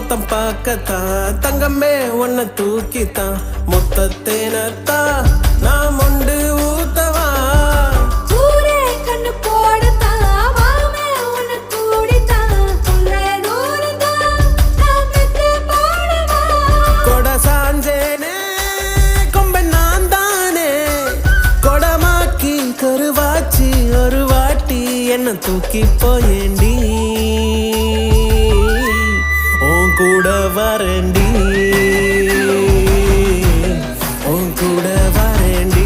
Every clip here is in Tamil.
மொத்தம் பார்க்கத்தான் தங்கமே உன்னை தூக்கித்தான் மொத்த தேனத்தான் நான் மொண்டு ஊத்தவா ஊரே கண்ணு போடத்தான் வாமே உன்னை கூடித்தான் உள்ள தூரத்தான் நான் பெத்து போடவா கொட சாஞ்சேனே கொம்பன் நான் தானே கொடமாக்கி கருவாச்சி ஒரு வாட்டி என்ன தூக்கி போயேண்டி உன் கூட வரேண்டி உன் கூட வரேண்டி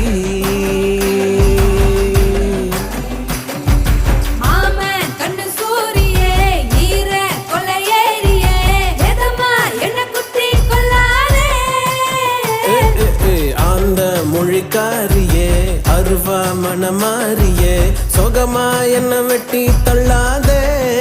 மாமே கண்ணு சூரியே ஈர கொள்ளையேறியே எதமா என்ன குத்தி கொல்லாதே ஏ, ஏ, ஏ, அந்த மொழிக்காரியே அருவா மனமாரியே சொகமா என்ன வெட்டி தள்ளாதே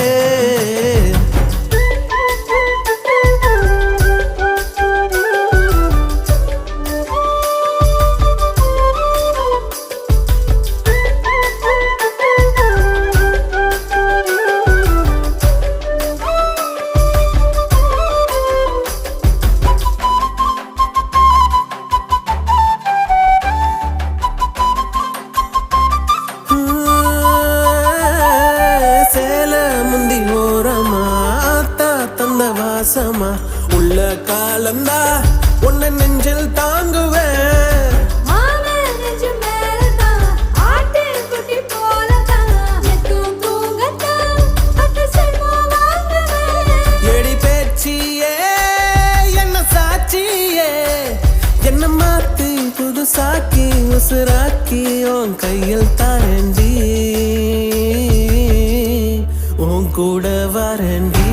சேல முந்தி ஓரமா ஆத்தா தந்த வாசமா உள்ள காலந்தா உன்னை நெஞ்சில் தாங்குவேன் மாமே நெஞ்சு மேலதான் ஆட்டு குட்டி போலதான் எத்தும் தூங்கத்தான் பட்டு செல்வா வாங்குவேன் எடி பேச்சியே என்ன சாட்சியே என்ன மாத்தி புதுசாக்கி உசுராக்கி உன் கையில் தாரண்டி உன் கூட வரண்டி